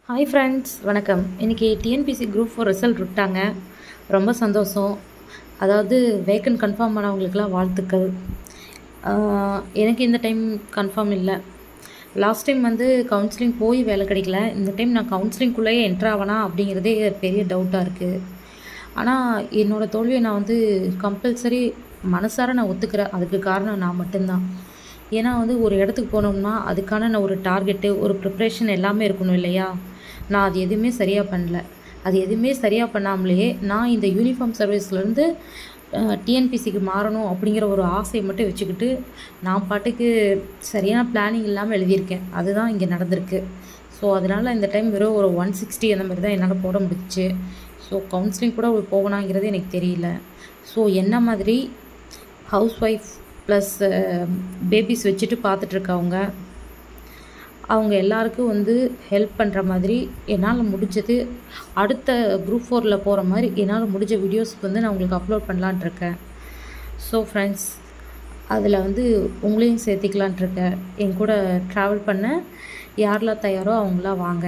hi friends வணக்கம் இன்றைக்கி TNPSC group four result விட்டாங்க ரொம்ப சந்தோஷம் அதாவது வேக்கன் கன்ஃபார்ம் பண்ணவங்களுக்குலாம் வாழ்த்துக்கள் ஆஹ் எனக்கு இந்த டைம் கன்ஃபார்ம் இல்லை லாஸ்ட் டைம் வந்து கவுன்சிலிங் போய் வேலை கிடைக்கல இந்த டைம் நான் கவுன்சிலிங்குள்ளேயே என்ட்ரு ஆகனா அப்படிங்கிறதே பெரிய டவுட்டாக இருக்குது ஆனால் என்னோடய தோல்வியை நான் வந்து கம்பல்சரி மனசார நான் ஒத்துக்கிறேன் அதுக்கு காரணம் நான் மட்டும்தான் ஏன்னா வந்து ஒரு இடத்துக்கு போனோம்னா அதுக்கான நான் ஒரு டார்கெட்டு ஒரு ப்ரிப்ரேஷன் எல்லாமே இருக்கணும் இல்லையா நான் அது எதுவுமே சரியாக பண்ணல அது எதுவுமே சரியாக பண்ணாமலேயே நான் இந்த யூனிஃபார்ம் சர்வீஸ்லேருந்து டிஎன்பிசிக்கு மாறணும் அப்படிங்கிற ஒரு ஆசையை மட்டும் வச்சுக்கிட்டு நான் பாட்டுக்கு சரியான பிளானிங் இல்லாமல் எழுதியிருக்கேன் அதுதான் இங்கே நடந்திருக்கு ஸோ அதனால் இந்த டைம் வெறும் ஒரு ஒன் சிக்ஸ்டி அந்த மாதிரி தான் என்னால் போட முடிஞ்சுச்சு ஸோ கவுன்சிலிங் கூட போகணாங்கிறது எனக்கு தெரியல ஸோ என்ன மாதிரி ஹவுஸ் ஒய்ஃப் ப்ளஸ் பேபிஸ் வச்சுட்டு பார்த்துட்ருக்கவங்க அவங்க எல்லாருக்கும் வந்து ஹெல்ப் பண்ணுற மாதிரி என்னால் முடிஞ்சது அடுத்த குரூப் ஃபோரில் போகிற மாதிரி என்னால் முடிஞ்ச வீடியோஸ் வந்து நான் உங்களுக்கு அப்லோட் பண்ணலான்ட்டு இருக்கேன் ஸோ ஃப்ரெண்ட்ஸ் அதில் வந்து உங்களையும் சேர்த்திக்கலான்ட்டு இருக்கேன் என் கூட ட்ராவல் பண்ண யாரெல்லாம் தயாரோ அவங்களாம் வாங்க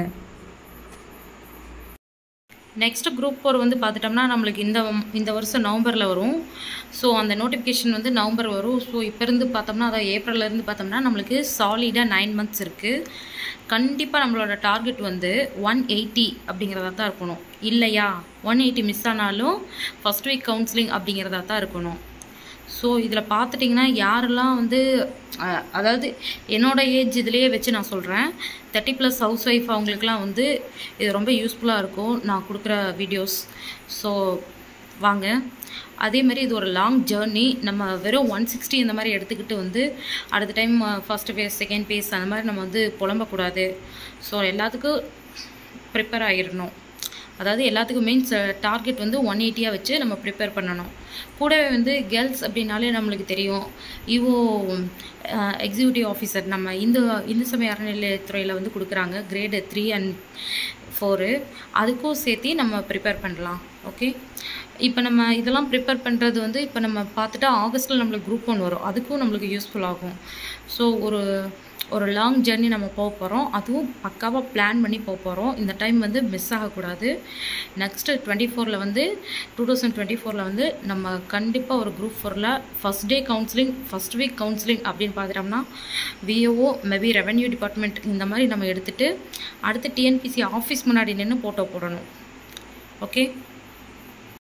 நெக்ஸ்ட் குரூப் ஃபோர் வந்து பார்த்துட்டோம்னா நம்மளுக்கு இந்த இந்த வருஷம் நவம்பரில் வரும் ஸோ அந்த நோட்டிஃபிகேஷன் வந்து நவம்பர் வரும் ஸோ இப்போ இருந்து பார்த்தோம்னா அதாவது ஏப்ரல்லேருந்து பார்த்தோம்னா நம்மளுக்கு சாலிடாக நைன் மந்த்ஸ் இருக்குது கண்டிப்பாக நம்மளோட டார்கெட் வந்து ஒன் எயிட்டி அப்படிங்கிறதா தான் இருக்கணும் இல்லையா ஒன் எயிட்டி மிஸ் ஆனாலும் ஃபஸ்ட் வீக் கவுன்சிலிங் அப்படிங்கிறதா தான் இருக்கணும் ஸோ இதில் பார்த்துட்டிங்கன்னா யாரெல்லாம் வந்து அஹ், அதாவது என்னோட ஏஜ் இதுலேயே வச்சு நான் சொல்கிறேன் தேர்ட்டி ப்ளஸ் ஹவுஸ் ஒய்ஃப் அவங்களுக்குலாம் வந்து இது ரொம்ப யூஸ்ஃபுல்லாக இருக்கும் நான் கொடுக்குற வீடியோஸ் ஸோ வாங்க அதே மாதிரி இது ஒரு லாங் ஜேர்னி நம்ம வெறும் ஒன் சிக்ஸ்டி இந்த மாதிரி எடுத்துக்கிட்டு வந்து அடுத்த time first phase second phase அந்த மாதிரி நம்ம வந்து புலம்பக்கூடாது ஸோ எல்லாத்துக்கும் ப்ரிப்பேர் ஆகிடணும் அதாவது எல்லாத்துக்கும் மீன்ஸ் டார்கெட் வந்து ஒன் எயிட்டியாக வச்சு நம்ம ப்ரிப்பேர் பண்ணணும் கூடவே வந்து கேர்ள்ஸ் அப்படின்னாலே நம்மளுக்கு தெரியும் இவோ எக்ஸிக்யூட்டிவ் ஆஃபீஸர் நம்ம இந்து இந்து சமய அறநிலையத்துறையில் வந்து கொடுக்குறாங்க கிரேடு த்ரீ அண்ட் ஃபோரு அதுக்கும் சேர்த்து நம்ம ப்ரிப்பேர் பண்ணலாம் ஓகே இப்போ நம்ம இதெல்லாம் ப்ரிப்பேர் பண்ணுறது வந்து இப்போ நம்ம பார்த்துட்டா ஆகஸ்ட்டில் நம்மளுக்கு குரூப் ஒன் வரும் அதுக்கும் நம்மளுக்கு யூஸ்ஃபுல் ஆகும் ஸோ ஒரு ஒரு லாங் ஜர்னி நம்ம போக போகிறோம் அதுவும் பக்காவாக பிளான் பண்ணி போக போகிறோம் இந்த டைம் வந்து மிஸ் ஆகக்கூடாது நெக்ஸ்ட்டு டுவெண்ட்டி ஃபோரில் வந்து டூ தௌசண்ட் டுவெண்ட்டி ஃபோரில் வந்து நம்ம கண்டிப்பாக ஒரு குரூப் ஃபோரில் first day counselling first week counselling அப்படின்னு பார்த்துட்டோம்னா விஓஓ மேபி ரெவென்யூ டிபார்ட்மெண்ட் இந்த மாதிரி நம்ம எடுத்துகிட்டு அடுத்து டிஎன்பிசி ஆஃபீஸ் முன்னாடி நின்று ஃபோட்டோ போடணும் ஓகே